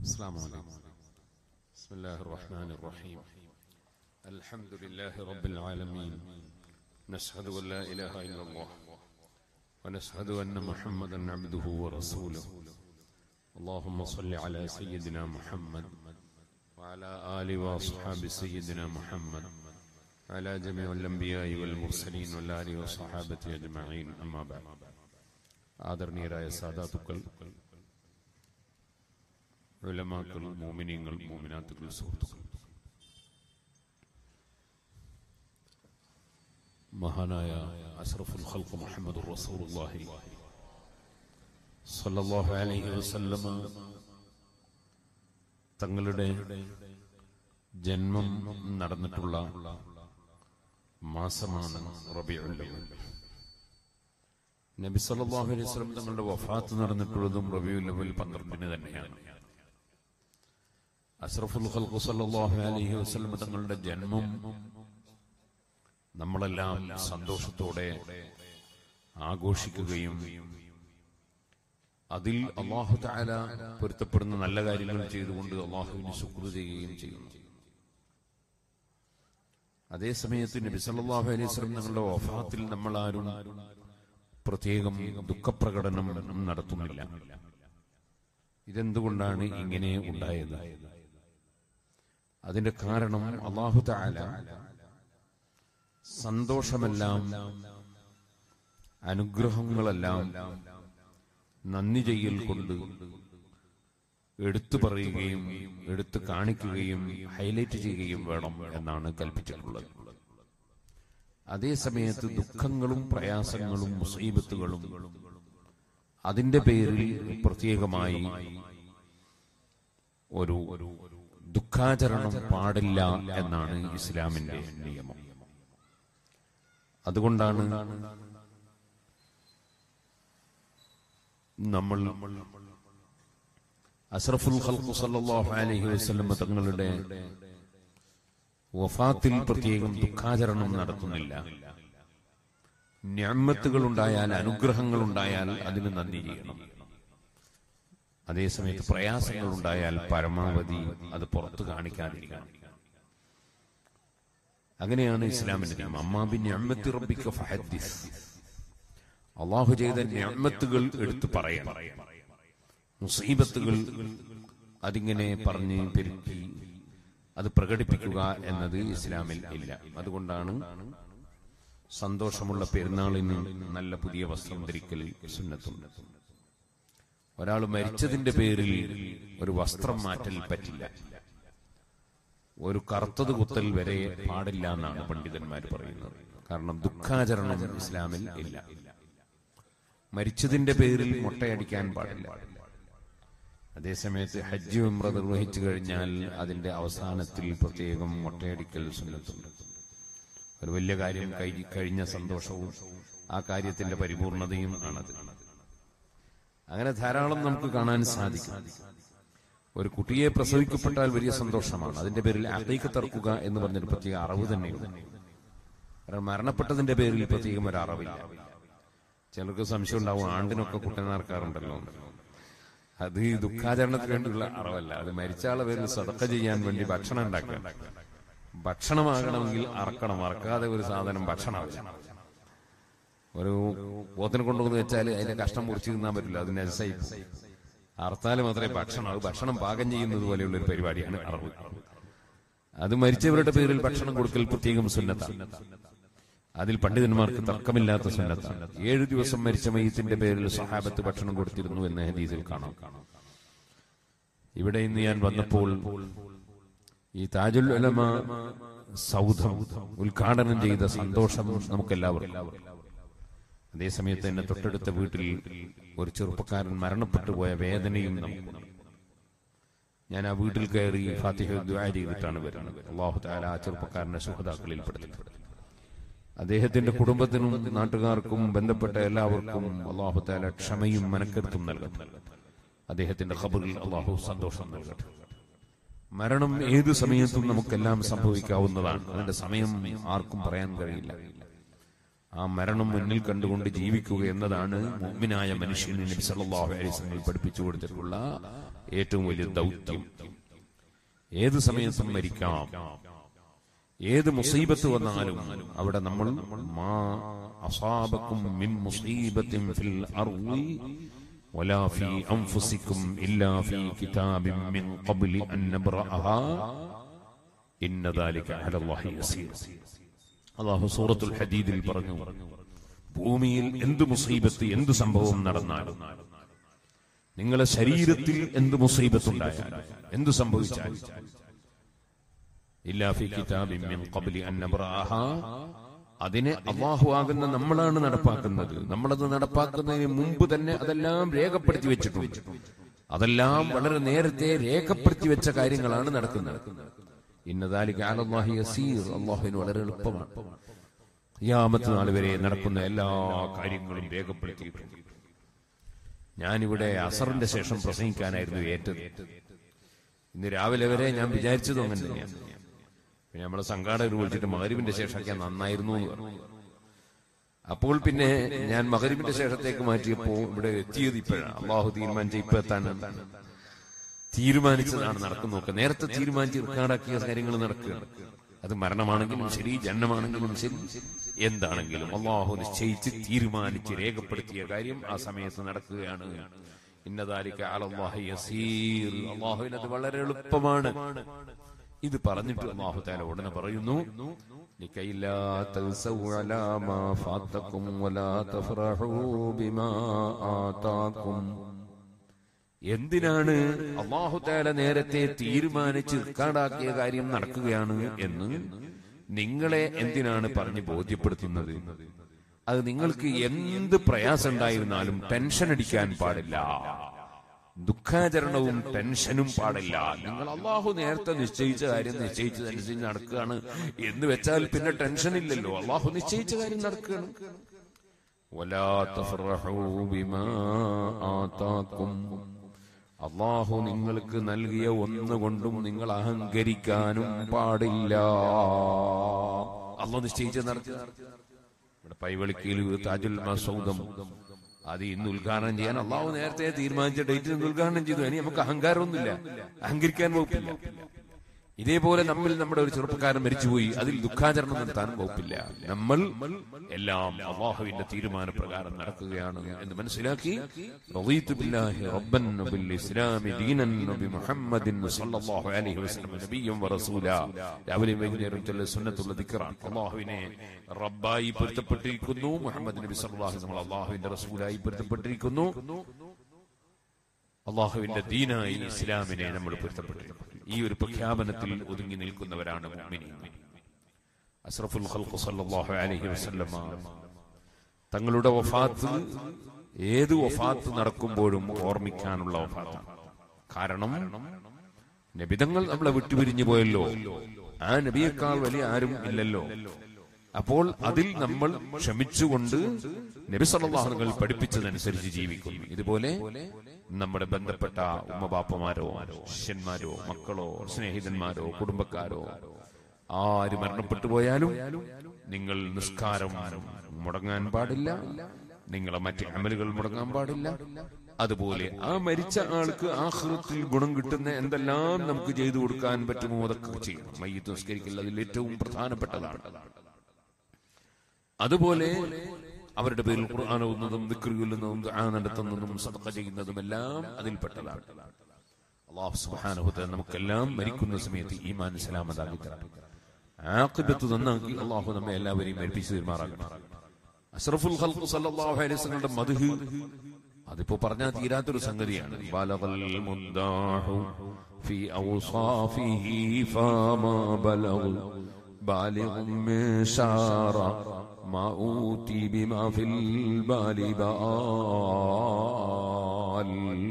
السلام عليكم بسم الله الرحمن الرحيم الحمد لله رب العالمين نشهد أن لا إله إلا الله ونشهد أن محمدا عبده ورسوله اللهم صل على سيدنا محمد وعلى آل وأصحاب سيدنا محمد على جميع الأنبياء والمرسلين والآل وصحابته أجمعين أما بعد ആദരണീയരായ സാദാത്തുക്കൾ ഉലമാക്കൾ മോമിനിയങ്ങൾ മോമിനാത്തുക്കൾ സുഹൃത്തുക്കൾ മഹാനായ അഷ്റഫുൽ ഖൽഖ് മുഹമ്മദ് റസൂലുള്ളാഹി സല്ലല്ലാഹു അലൈഹി വസല്ലമ തങ്ങളുടെ ജന്മം നടന്നിട്ടുള്ള മാസമാണ് റബീഉൽ അവ്വൽ നബി സല്ലല്ലാഹു അലൈഹി വസല്ലം തങ്ങളുടെ വഫാത്ത് നടന്നിട്ടുള്ളതും റബീഉൽ അവ്വൽ പന്ത്രണ്ടിന് തന്നെയാണ് അഷ്റഫുൽ ഖൽഖ് സല്ലല്ലാഹു അലൈഹി വസല്ലം തങ്ങളുടെ ജന്മം നമ്മളെല്ലാം സന്തോഷത്തോടെ ആഘോഷിക്കുകയും അതിൽ അള്ളാഹു തആല പൊരുത്തപ്പെടുന്ന നല്ല കാര്യങ്ങൾ ചെയ്തുകൊണ്ട് അള്ളാഹുവിന് ശുക്ർ ചെയ്യുകയും ചെയ്യുന്നു അതേസമയത്ത് നബി സല്ലല്ലാഹു അലൈഹി വസല്ലം തങ്ങളുടെ വഫാത്തിൽ നമ്മൾ ആരും പ്രത്യേകം ദുഃഖപ്രകടനം നടത്തുന്നില്ല ഇതെന്തുകൊണ്ടാണ് ഇങ്ങനെ ഉണ്ടായത് അതിന്റെ കാരണം അള്ളാഹു താല സന്തോഷമെല്ലാം അനുഗ്രഹങ്ങളെല്ലാം നന്ദി ചെയ്യൽ കൊണ്ട് എടുത്തു പറയുകയും എടുത്തു കാണിക്കുകയും ഹൈലൈറ്റ് ചെയ്യുകയും വേണം എന്നാണ് കൽപ്പിച്ചിട്ടുള്ളത് അതേസമയത്ത് ദുഃഖങ്ങളും പ്രയാസങ്ങളും മുസീബത്തുകളും അതിന്റെ പേരിൽ പ്രത്യേകമായി ഒരു ദുഃഖാചരണം പാടില്ല എന്നാണ് ഇസ്ലാമിന്റെ നിയമം അതുകൊണ്ടാണ് നമ്മൾ അഷ്റഫുൽ ഖൽഖ് സല്ലല്ലാഹു അലൈഹി വസല്ലം തങ്ങളുടെ വഫാത്തിൽ പ്രത്യേകം ദുഃഖാചരണം നടത്തുന്നില്ല ഞാമത്തുകൾ ഉണ്ടായാൽ അനുഗ്രഹങ്ങൾ ഉണ്ടായാൽ അതിന് നന്ദി ചെയ്യണം അതേസമയത്ത് പ്രയാസങ്ങൾ ഉണ്ടായാൽ പരമാവധി അത് പുറത്തു കാണിക്കാതിരിക്കണം അങ്ങനെയാണ് ഇസ്ലാമിന്റെ നിയമം അമ്മാബി ഞാമത്തി റബ്ബിക്ക ഫഹദ്ദിസ് അള്ളാഹു ചെയ്ത ഞാമത്തുകൾ എടുത്തു പറയണം മുസീബത്തുകൾ അതിങ്ങനെ പറഞ്ഞ് പെരുക്കി അത് പ്രകടിപ്പിക്കുക എന്നത് ഇസ്ലാമിൽ ഇല്ല അതുകൊണ്ടാണ് സന്തോഷമുള്ള പെരുന്നാളിന് നല്ല പുതിയ വസ്ത്രം ധരിക്കൽ സുന്നത്തുണ്ട് ഒരാൾ മരിച്ചതിന്റെ പേരിൽ ഒരു വസ്ത്രം മാറ്റൽ പറ്റില്ല ഒരു കറുത്തത് കുത്തൽ വരെ പാടില്ല എന്നാണ് പണ്ഡിതന്മാർ പറയുന്നത് കാരണം ദുഃഖാചരണം ഇസ്ലാമിൽ ഇല്ല മരിച്ചതിന്റെ പേരിൽ മുട്ടയടിക്കാൻ പാടില്ല അതേസമയത്ത് ഹജ്ജ് ഉംറ നിർവഹിച്ചു കഴിഞ്ഞാൽ അതിന്റെ അവസാനത്തിൽ പ്രത്യേകം മുട്ടയടിക്കൽ സുന്നത്തുണ്ട് ഒരു വലിയ കാര്യം കഴിഞ്ഞ സന്തോഷവും ആ കാര്യത്തിന്റെ പരിപൂർണതയും ആണത് അങ്ങനെ ധാരാളം നമുക്ക് കാണാൻ സാധിക്കും ഒരു കുട്ടിയെ പ്രസവിക്കപ്പെട്ടാൽ വലിയ സന്തോഷമാണ് അതിന്റെ പേരിൽ അകൈക്ക് തർക്കുക എന്ന് പറഞ്ഞൊരു പ്രത്യേക അറിവ് തന്നെയുണ്ട് കാരണം മരണപ്പെട്ടതിന്റെ പേരിൽ പ്രത്യേകം ഒരു അറിവില്ല ചിലർക്ക് സംശയം ഉണ്ടാവും ആണ്ടിനൊക്കെ കുട്ടനാർക്കാറുണ്ടല്ലോ അത് ഈ ദുഃഖാചരണത്തിന് വേണ്ടിയുള്ള അറിവല്ല അത് മരിച്ച ആളെ പേരിൽ സതക്ക ചെയ്യാൻ വേണ്ടി ഭക്ഷണം ഉണ്ടാക്കുക ഭക്ഷണമാകണമെങ്കിൽ അറക്കണം അറക്കാതെ ഒരു സാധനം ഭക്ഷണമാവില്ല ഒരു പോത്തിനെ കൊണ്ടുവന്ന് വെച്ചാൽ അതിന്റെ കഷ്ടം മുറിച്ച് തിന്നാൻ പറ്റില്ല അത് നെസൈ അറുത്താൽ മാത്രമേ ഭക്ഷണം അത് ഭക്ഷണം പാകം ചെയ്യുന്നത് പോലെയുള്ള ഒരു പരിപാടിയാണ് അറിവ് അത് മരിച്ചവരുടെ പേരിൽ ഭക്ഷണം കൊടുക്കൽ പ്രത്യേകം സുന്നത്താണ് അതിൽ പണ്ഡിതന്മാർക്ക് തർക്കമില്ലാത്ത സുന്നത്താണ് ഏഴു ദിവസം മരിച്ച മയ്യത്തിന്റെ പേരിൽ സഹാബത്ത് ഭക്ഷണം കൊടുത്തിരുന്നു എന്ന് ഹദീസിൽ കാണാം ഇവിടെ ഇന്ന് ഞാൻ വന്നപ്പോൾ ഈ താജുൽ ഉലമ സൗധം ഉദ്ഘാടനം ചെയ്ത സന്തോഷം നമുക്കെല്ലാവർക്കും അതേസമയത്ത് എന്നെ തൊട്ടടുത്ത വീട്ടിൽ ഒരു ചെറുപ്പക്കാരൻ മരണപ്പെട്ടു പോയ വേദനയും നമുക്കുണ്ട് ഞാൻ ആ വീട്ടിൽ കയറി ഫാത്തിഹ ദ്വാ ചെയ്തിട്ടാണ് വരുന്നത് അള്ളാഹു താല ആ ചെറുപ്പക്കാരന്റെ സുഹൃതാക്കളിൽ പെടുത്തിട്ടുണ്ട് അദ്ദേഹത്തിന്റെ കുടുംബത്തിനും നാട്ടുകാർക്കും ബന്ധപ്പെട്ട എല്ലാവർക്കും അള്ളാഹു താല ക്ഷമയും മനക്കരുത്തും നൽകട്ടെ അദ്ദേഹത്തിന്റെ ഖബറിൽ അള്ളാഹു സന്തോഷം നൽകട്ടെ മരണം ഏതു സമയത്തും നമുക്കെല്ലാം സംഭവിക്കാവുന്നതാണ് അതിന്റെ സമയം ആർക്കും പറയാൻ കഴിയില്ല ആ മരണം മുന്നിൽ കണ്ടുകൊണ്ട് ജീവിക്കുക എന്നതാണ് മുഗ്മിനായ മനുഷ്യന് നബി സല്ലല്ലാഹു അലൈഹി വസല്ലം പഠിപ്പിച്ചു കൊടുത്തിട്ടുള്ള ഏറ്റവും വലിയ ദൗത്യം ഏത് സമയത്തും മരിക്കാം ഏത് മുസീബത്ത് വന്നാലും അവിടെ നമ്മൾ മാ അസാബക്കും മിൻ മുസീബത്തിൻ ഫിൽ അർളി ولا في أنفسكم إلا في كتاب من قبل أن نبرأها إن ذلك على الله يسير അള്ളാഹു സൂറത്തുൽ ഹദീദിൽ പറഞ്ഞു ഭൂമിയിൽ എന്ത് മുസീബത്ത് എന്ത് സംഭവം നടന്നാലും നിങ്ങളെ ശരീരത്തിൽ എന്ത് മുസീബത്തുണ്ടായാലും എന്ത് സംഭവിച്ചാലും ഇല്ലാ ഫി കിതാബിൻ മിൻ ഖബ്ലി അൻ നബ്റാഹ അതിനെ അള്ളാഹു ആകുന്ന നമ്മളാണ് നടപ്പാക്കുന്നത് നമ്മളത് നടപ്പാക്കുന്നതിന് മുമ്പ് തന്നെ അതെല്ലാം രേഖപ്പെടുത്തി വെച്ചിട്ടുണ്ട് അതെല്ലാം വളരെ നേരത്തെ രേഖപ്പെടുത്തി വെച്ച കാര്യങ്ങളാണ് നടക്കുന്നത് ഇന്നതാലി അലല്ലാഹി യസീർ അള്ളാഹുവിന് വളരെ എളുപ്പമാണ് ഖിയാമത്ത് നാൾ വരെ നടക്കുന്ന എല്ലാ കാര്യങ്ങളും രേഖപ്പെടുത്തിയിട്ടുണ്ട് ഞാനിവിടെ അസറിന്റെ ശേഷം പ്രസംഗിക്കാനായിരുന്നു ഏറ്റത് ഇന്ന് രാവിലെ വരെ ഞാൻ വിചാരിച്ചതും അങ്ങനെ തന്നെയാണ് പിന്നെ നമ്മളെ സംഘാടകർ വിളിച്ചിട്ട് മകരിവിന്റെ ശേഷമൊക്കെ നന്നായിരുന്നു എന്ന് പറഞ്ഞു അപ്പോൾ പിന്നെ ഞാൻ മകരിവിന്റെ ശേഷത്തേക്ക് മാറ്റിയപ്പോ ഇവിടെ എത്തിയത് ഇപ്പോഴാണ് അള്ളാഹു തീരുമാനിച്ച ഇപ്പൊ എത്താൻ തീരുമാനിച്ചതാണ് നടക്കുന്നതൊക്കെ നേരത്തെ തീരുമാനിച്ച് റെക്കോർഡാക്കിയ കാര്യങ്ങൾ നടക്കുകയാണ് അത് മരണമാണെങ്കിലും ശരി ജനനമാണെങ്കിലും ശരി എന്താണെങ്കിലും അള്ളാഹു നിശ്ചയിച്ച് തീരുമാനിച്ച് രേഖപ്പെടുത്തിയ കാര്യം ആ സമയത്ത് നടക്കുകയാണ് ഇന്നതാലിക്ക അലല്ലാഹി യസീർ അള്ളാഹുവിന് അത് വളരെ എളുപ്പമാണ് ഇത് പറഞ്ഞിട്ട് അള്ളാഹു താല ഉടനെ പറയുന്നു لكي لا تلسوا على ما فاتكم ولا تفرحوا بما آتاكم എന്തിനാണ് അള്ളാഹു താല നേരത്തെ തീരുമാനിച്ച് കാടാക്കിയ കാര്യം നടക്കുകയാണ് എന്ന് നിങ്ങളെ എന്തിനാണ് പറഞ്ഞ് ബോധ്യപ്പെടുത്തുന്നത് അത് നിങ്ങൾക്ക് എന്ത് പ്രയാസം ഉണ്ടായിരുന്നാലും ടെൻഷൻ അടിക്കാൻ പാടില്ല ദുഃഖാചരണവും ടെൻഷനും പാടില്ല നിങ്ങൾ അള്ളാഹു നേരത്തെ നിശ്ചയിച്ച കാര്യം നിശ്ചയിച്ചതനുസരിച്ച് നടക്കുകയാണ് എന്ന് വെച്ചാൽ പിന്നെ ടെൻഷൻ ഇല്ലല്ലോ അള്ളാഹു നിശ്ചയിച്ച കാര്യം നടക്കുകയാണ് ولا تفرحوا بما آتاكم അള്ളാഹു നിങ്ങൾക്ക് നൽകിയ ഒന്നുകൊണ്ടും നിങ്ങൾ അഹങ്കരിക്കാനും പാടില്ല അള്ളാഹു നിശ്ചയിച്ച നടക്കുക ഇവിടെ പൈവളിക്കയിൽ താജുൽ മസൗദം അത് ഇന്ന് ഉദ്ഘാടനം ചെയ്യാൻ അള്ളാഹു നേരത്തെ തീരുമാനിച്ച ഡേറ്റിൽ ഇന്ന് ഉദ്ഘാടനം ചെയ്തു ഇനി നമുക്ക് അഹങ്കാരമൊന്നുമില്ല അഹങ്കരിക്കാൻ വകുപ്പില്ല ഇതേപോലെ നമ്മിൽ നമ്മുടെ ഒരു ചെറുപ്പക്കാരൻ മരിച്ചുപോയി അതിൽ ദുഃഖാചരണം നടത്താൻ വകുപ്പില്ല നമ്മൾ എല്ലാം അള്ളാഹുവിന്റെ തീരുമാനപ്രകാരം നടക്കുകയാണ് എന്ന് മനസ്സിലാക്കി റളീതു ബില്ലാഹി റബ്ബൻ വബിൽ ഇസ്ലാമി ദീനൻ വബിമുഹമ്മദിൻ സ്വല്ലല്ലാഹു അലൈഹി വസല്ലം നബിയ്യം വറസൂല രാവിലെ വൈകുന്നേരം ചൊല്ലുന്ന സുന്നത്തുള്ള ദിക്റാണ് അള്ളാഹുവിനെ റബ്ബായി പൊരുത്തപ്പെട്ടിരിക്കുന്നു മുഹമ്മദ് നബി സല്ലല്ലാഹു അലൈഹി വസല്ലം അള്ളാഹുവിന്റെ റസൂലായി പൊരുത്തപ്പെട്ടിരിക്കുന്നു അള്ളാഹുവിന്റെ ദീനായി ഇസ്ലാമിനെ നമ്മൾ പൊരുത്തപ്പെട്ടിരിക്കുന്നു ഈ ഒരു പ്രഖ്യാപനത്തിൽ ഒതുങ്ങി നിൽക്കുന്നവരാണ് മുഅ്മിനീൻ അസ്റഫുൽ ഖൽഖ് സല്ലല്ലാഹു അലൈഹി വസല്ലമ തങ്ങളുടെ വഫാത്ത് ഏത് വഫാത്ത് നടക്കുമ്പോഴും ഓർമ്മിക്കാനുള്ള വഫാത്താണ് കാരണം നബിതങ്ങൾ നമ്മളെ വിട്ടുപിരിഞ്ഞു പോയല്ലോ ആ നബിയേക്കാൾ വലിയ ആരും ഇല്ലല്ലോ അപ്പോൾ അതിൽ നമ്മൾ ക്ഷമിച്ചുകൊണ്ട് നബി സല്ലല്ലാഹുകൾ പഠിപ്പിച്ചതനുസരിച്ച് ജീവിക്കുന്നു ഇതുപോലെ നമ്മുടെ ബന്ധപ്പെട്ട ഉമ്മബാപ്പമാരോ ശിഷ്യന്മാരോ മക്കളോ സ്നേഹിതന്മാരോ കുടുംബക്കാരോ ആര് മരണപ്പെട്ടു പോയാലും നിങ്ങൾ നിസ്കാരം മുടങ്ങാൻ പാടില്ല നിങ്ങളെ മറ്റ് അമലുകൾ മുടങ്ങാൻ പാടില്ല അതുപോലെ ആ മരിച്ച ആൾക്ക് ആഹൃത്തിൽ ഗുണം കിട്ടുന്ന എന്തെല്ലാം നമുക്ക് ചെയ്തു കൊടുക്കാൻ പറ്റുമോ അതൊക്കെ ചെയ്യണം മയ്യത്ത് നിസ്കരിക്കൽ അതിൽ ഏറ്റവും പ്രധാനപ്പെട്ടതാണ് അതുപോലെ അവരുടെ പേരിൽ ഖുർആൻ ഓതുന്നതും ദിക്ർ ചൊല്ലുന്നതും ദുആ നടത്തുന്നതും സദഖ ചെയ്യുന്നതും എല്ലാം അതിൽപ്പെട്ടതാണ് അള്ളാഹു സുബ്ഹാനഹു വതആല നമുക്കെല്ലാം മരിക്കുന്ന സമയത്ത് ഈമാൻ സലാമതാക്കി തരണം ആഖിബത്ത് നന്നാക്കി അള്ളാഹു നമ്മെ എല്ലാവരെയും മരിപ്പിച്ചു തീരുമാറാകണം അഷ്റഫുൽ ഖൽഖ് സല്ലല്ലാഹു അലൈഹി വസല്ലമയുടെ മദ്ഹ് അതിപ്പോ പറഞ്ഞാൽ തീരാത്തൊരു സംഗതിയാണ് ബലഗൽ മുദ്ദാഹു ഫി ഔസാഫിഹി ഫമാ ബലഗ بالغ من شار ما أوتي بما في البال بآل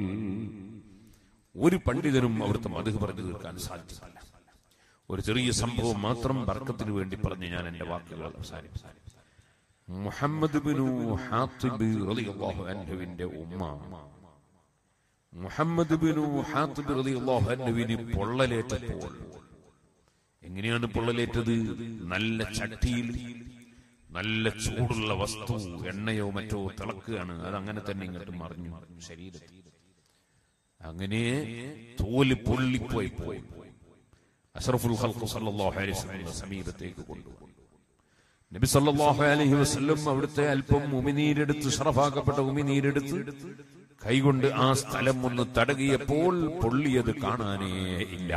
ഒരു പണ്ഡിതനും അവിടുത്തെ മധു പറഞ്ഞു തീർക്കാൻ സാധ്യമല്ല ഒരു ചെറിയ സംഭവം മാത്രം ബർക്കത്തിന് വേണ്ടി പറഞ്ഞ് ഞാൻ എന്റെ വാക്കുകൾ അവസാനിപ്പിച്ചു മുഹമ്മദ് ബിനു ഹാത്തിബ് റളിയല്ലാഹു അൻഹുവിന്റെ ഉമ്മ മുഹമ്മദ് ബിനു ഹാത്തിബ് റളിയല്ലാഹു അൻഹുവിന് പൊള്ളലേറ്റപ്പോൾ എങ്ങനെയാണ് പൊള്ളലേറ്റത് നല്ല ചട്ടിയിൽ നല്ല ചൂടുള്ള വസ്തു എണ്ണയോ മറ്റോ തിളക്കുകയാണ് അത് അങ്ങനെ തന്നെ ഇങ്ങോട്ട് മറിഞ്ഞു ശരീരത്തിൽ അങ്ങനെ തോല് പൊള്ളിപ്പോയി പോയി അഷറഫുൽ ഖൽഖ് സല്ലല്ലാഹു അലൈഹി വസല്ലം സമീപത്തേക്ക് കൊണ്ടുപോയി നബി സല്ലല്ലാഹു അലൈഹി വസല്ലം അവിടുത്തെ അല്പം ഉമിനീരെടുത്ത് ഷറഫാക്കപ്പെട്ട ഉമിനീരെടുത്ത് കൈകൊണ്ട് ആ സ്ഥലം ഒന്ന് തടകിയപ്പോൾ പൊള്ളിയത് കാണാനേ ഇല്ല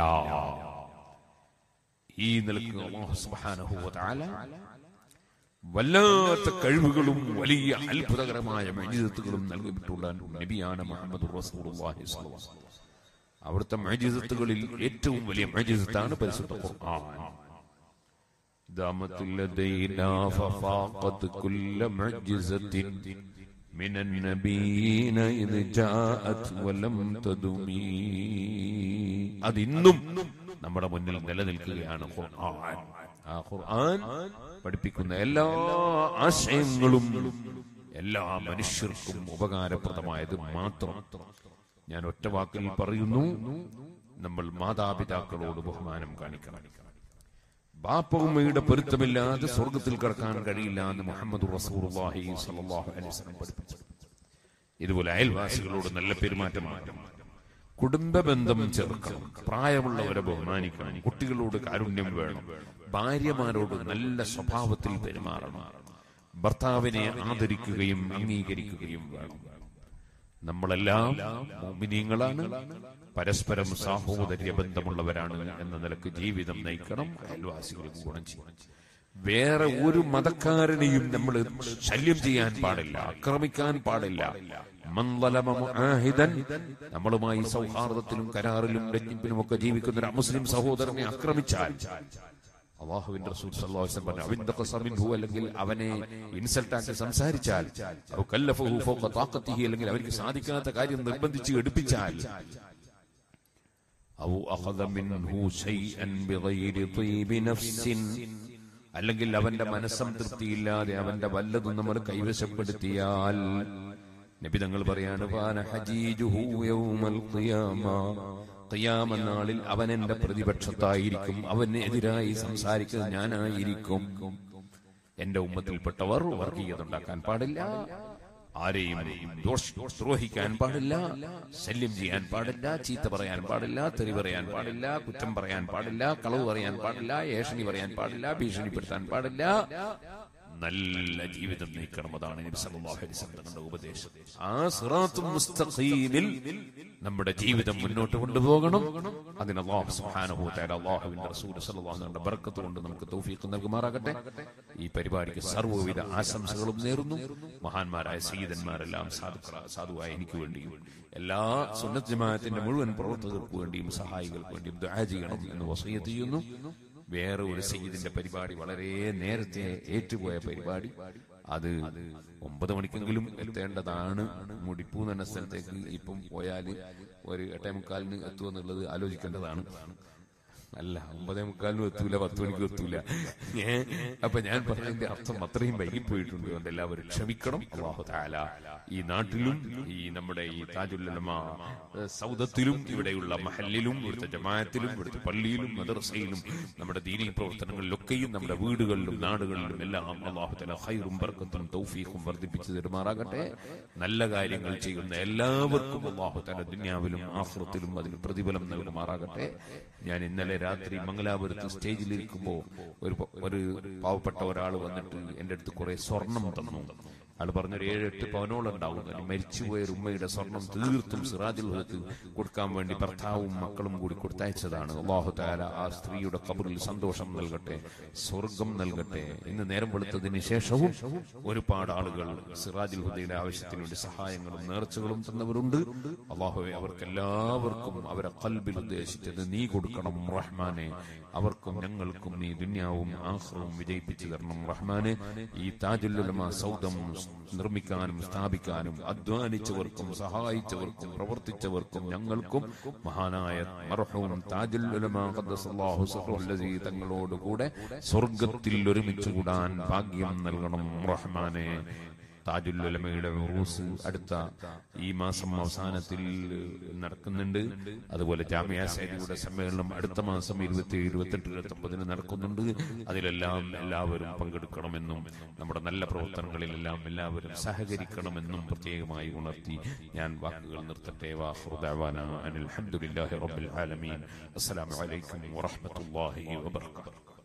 ഈ നിലക്ക് അല്ലാഹു സുബ്ഹാനഹു വ തആല വല്ലാത്ത കഴിവുകളും വലിയ അത്ഭുതകരമായ മജിദത്തുകളും നൽകിയിട്ടുള്ള നബിയാണ് മുഹമ്മദ് റസൂലുള്ളാഹി സ്വല്ലല്ലാഹു അലൈഹി വസല്ലം അവിടുത്തെ മജിദത്തുകളിൽ ഏറ്റവും വലിയ മജിദത്താണ് പരിശുദ്ധ ഖുർആൻ دامت لدينا ففاقت كل معجزة من النبيين إذ جاءت ولم تدمي അതിന്നും നമ്മുടെ മുന്നിൽ നിലനിൽക്കുകയാണ് ഖുർആൻ ആ ഖുർആൻ പഠിപ്പിക്കുന്ന എല്ലാ ആശയങ്ങളും എല്ലാ മനുഷ്യർക്കും ഉപകാരപ്രദമായത് മാത്രം ഞാൻ ഒറ്റ വാക്കിൽ പറയുന്നു നമ്മൾ മാതാപിതാക്കളോട് ബഹുമാനം കാണിക്കണം ബാപ്പ ഉമ്മയുടെ പൊരുത്തമില്ലാതെ സ്വർഗത്തിൽ കടക്കാൻ കഴിയില്ല എന്ന് മുഹമ്മദ് റസൂലുള്ളാഹി സ്വല്ലല്ലാഹു അലൈഹി വസല്ലം പഠിപ്പിച്ചു ഇതുപോലെ അയൽവാസികളോട് നല്ല പെരുമാറ്റമാണ് കുടുംബ ബന്ധം ചേർക്കണം പ്രായമുള്ളവരെ ബഹുമാനിക്കണം കുട്ടികളോട് കാരുണ്യം വേണം ഭാര്യമാരോട് നല്ല സ്വഭാവത്തിൽ പെരുമാറണം ഭർത്താവിനെ ആദരിക്കുകയും അംഗീകരിക്കുകയും വേണം നമ്മളെല്ലാം മോമിനീങ്ങളാണ് പരസ്പരം സാഹോദര്യ ബന്ധമുള്ളവരാണ് എന്ന നിലക്ക് ജീവിതം നയിക്കണം അയൽവാസികൾക്ക് ഗുണം ചെയ്യണം വേറെ ഒരു മതക്കാരനെയും നമ്മൾ ശല്യം ചെയ്യാൻ പാടില്ല ആക്രമിക്കാൻ പാടില്ല മന്ദലമ മുആഹിദൻ നമ്മളുമായി സൗഹാർദ്ദത്തിലും കരാറിലും രഞ്ജിപ്പിലും ഒക്കെ ജീവിക്കുന്ന ഒരു മുസ്ലിം സഹോദരനെ ആക്രമിച്ചാൽ അള്ളാഹുവിന്റെ റസൂൽ സല്ലല്ലാഹു അലൈഹി വസല്ലം പറഞ്ഞു അവിന്ദ ഖസമിൻഹു അല്ലെങ്കിൽ അവനെ ഇൻസൾട്ട് ആക്കി സംസാരിച്ചാൽ ഔ കല്ലഫഹു ഫൗഖ താഖത്തിഹി അല്ലെങ്കിൽ അവർക്ക് സാധിക്കാത്ത കാര്യം നിർബന്ധിച്ച് എടുപ്പിച്ചാൽ ഔ അഖദ മിൻഹു ശൈഅൻ ബിഗൈരി ത്വീബി നഫ്സിൻ അല്ലെങ്കിൽ അവന്റെ മനസ്സംതൃപ്തിയില്ലാതെ അവന്റെ വല്ലതും നമ്മൾ കൈവശപ്പെടുത്തിയാൽ നബി തങ്ങൾ പറയാണ് "ഫാന ഹജീജുഹു യൗമൽ ഖിയാമ." ഖിയാമ നാളിൽ അവൻ എന്റെ പ്രതിപക്ഷത്തായിരിക്കും അവനെതിരായി സംസാരിക്കുന്നത് ഞാനായിരിക്കും എന്റെ ഉമ്മത്തിൽപ്പെട്ടവർ വർഗീയത ഉണ്ടാക്കാൻ പാടില്ല ആരെയും ദോഷ- ദ്രോഹിക്കാൻ പാടില്ല ശല്യം ചെയ്യാൻ പാടില്ല ചീത്ത പറയാൻ പാടില്ല തെറി പറയാൻ പാടില്ല കുറ്റം പറയാൻ പാടില്ല കളവ് പറയാൻ പാടില്ല ഏഷണി പറയാൻ പാടില്ല ഭീഷണിപ്പെടുത്താൻ പാടില്ല നല്ല ജീവിതം നയിക്കണം അതാണ് നബി സല്ലല്ലാഹു അലൈഹി വസല്ലം തങ്ങളുടെ ഉപദേശം ആ സിറാത്തുൽ മുസ്തഖീമിൽ നമ്മുടെ ജീവിതം മുന്നോട്ട് കൊണ്ടുപോകണം അതിന് അല്ലാഹു സുബ്ഹാനഹു വ തആല അല്ലാഹുവിന്റെ റസൂൽ സല്ലല്ലാഹു അലൈഹി വസല്ലം ബർക്കത്ത് കൊണ്ട് നമുക്ക് തൗഫീഖ് നൽകുമാറാകട്ടെ ഈ പരിപാടിക്ക് സർവ്വവിധ ആശംസകളും നേരുന്നു മഹാന്മാരായ സയ്യിദന്മാരെല്ലാം സാധുക്കള സാധുവായ എനിക്ക് വേണ്ടിയും എല്ലാ സുന്നത്ത് ജമാഅത്തിന്റെ മുഴുവൻ പ്രവർത്തകർക്ക് വേണ്ടിയും സഹായികൾക്ക് വേണ്ടിയും ദുആ ചെയ്യണം എന്ന് വസീയത്ത് ചെയ്യുന്നു വേറെ ഒരു സയ്യിദിന്റെ പരിപാടി വളരെ നേരത്തെ ഏറ്റുപോയ പരിപാടി അത് ഒമ്പത് മണിക്കെങ്കിലും എത്തേണ്ടതാണ് മുടിപ്പൂ എന്ന സ്ഥലത്തേക്ക് ഇപ്പം പോയാൽ ഒരു എട്ടേ മുക്കാലിന് എത്തുമെന്നുള്ളത് ആലോചിക്കേണ്ടതാണ് അല്ല ഒമ്പതേ മുക്കാലിനും എത്തൂല പത്ത് മണിക്കും എത്തൂല ഏ അപ്പൊ ഞാൻ പറഞ്ഞതിന്റെ അർത്ഥം അത്രയും വൈകിപ്പോയിട്ടുണ്ട് അതുകൊണ്ട് എല്ലാവരും ക്ഷമിക്കണം അള്ളാഹു താല ഈ നാട്ടിലും ഈ നമ്മുടെ ഈ താജുല്ലമ സൗദത്തിലും ഇവിടെയുള്ള മഹല്ലിലും ഇവിടുത്തെ ജമാഅത്തിലും ഇവിടുത്തെ പള്ളിയിലും മദർസയിലും നമ്മുടെ ദീനീ പ്രവർത്തനങ്ങളിലൊക്കെയും നമ്മുടെ വീടുകളിലും നാടുകളിലും എല്ലാം അള്ളാഹു താല ഹൈറും ബർക്കത്തും തൗഫീഖും വർദ്ധിപ്പിച്ചു തരുമാറാകട്ടെ നല്ല കാര്യങ്ങൾ ചെയ്യുന്ന എല്ലാവർക്കും അള്ളാഹു താല ദുന്യാവിലും ആഹ്റത്തിലും അതിന് പ്രതിഫലം നൽകുമാറാകട്ടെ ഞാൻ ഇന്നലെ രാത്രി മംഗലാപുരത്ത് സ്റ്റേജിലിരിക്കുമ്പോ ഒരു പ- ഒരു പാവപ്പെട്ട ഒരാൾ വന്നിട്ട് എന്റെ അടുത്ത് കുറെ സ്വർണം തന്നു ആൾ പറഞ്ഞൊരു ഏഴ് എട്ട് പവനോളം ഉണ്ടാവും അതിന് മരിച്ചുപോയ ഒരു ഉമ്മയുടെ സ്വർണം തീർത്തും സിറാജുൽ ഹക്ക് കൊടുക്കാൻ വേണ്ടി ഭർത്താവും മക്കളും കൂടി കൊടുത്തയച്ചതാണ് അള്ളാഹു താല ആ സ്ത്രീയുടെ കബറിൽ സന്തോഷം നൽകട്ടെ സ്വർഗം നൽകട്ടെ ഇന്ന് നേരം വെളുത്തതിന് ശേഷവും ഒരുപാട് ആളുകൾ സിറാജുൽ ഹുദയുടെ ആവശ്യത്തിന് വേണ്ടി സഹായങ്ങളും നേർച്ചകളും തന്നവരുണ്ട് അള്ളാഹുവെ അവർക്ക് എല്ലാവർക്കും അവരെ കൽബിൽ ഉദ്ദേശിച്ചത് നീ കൊടുക്കണം റഹ്മാനെ അവർക്കും ഞങ്ങൾക്കും നീ ദുന്യാവും ആഹ്റവും വിജയിപ്പിച്ചു തരണം റഹ്മാനെ ഈ താജുല്ലുലമ സൗദം നിർമ്മിക്കാനും സ്ഥാപിക്കാനും അധ്വാനിച്ചവർക്കും സഹായിച്ചവർക്കും പ്രവർത്തിച്ചവർക്കും ഞങ്ങൾക്കും മഹാനായ മർഹൂം താജുല്ലുലമ ഖദ്ദസല്ലാഹു സിർറുൽ ലസീ തങ്ങളോടുകൂടെ സ്വർഗത്തിൽ ഒരുമിച്ച് കൂടാൻ ഭാഗ്യം നൽകണം റഹ്മാനെ താജുല്ലുലമയുടെ ഉറൂസ് അടുത്ത ഈ മാസം അവസാനത്തിൽ നടക്കുന്നുണ്ട് അതുപോലെ ജാമ്യ സൈനികരുടെ സമ്മേളനം അടുത്ത മാസം ഇരുപത്തി ഇരുപത്തെട്ട് ഇരുപത്തൊമ്പതിന് നടക്കുന്നുണ്ട് അതിലെല്ലാം എല്ലാവരും പങ്കെടുക്കണമെന്നും നമ്മുടെ നല്ല പ്രവർത്തനങ്ങളിലെല്ലാം എല്ലാവരും സഹകരിക്കണമെന്നും പ്രത്യേകമായി ഉണർത്തി ഞാൻ വാക്കുകൾ നിർത്തട്ടെ വാഹുദാന അനിൽ അൽഹംദുലില്ലാഹി റബ്ബിൽ ആലമീൻ അസ്സലാമു അലൈക്കും വറഹ്മത്തുള്ളാഹി വബറകാതുഹു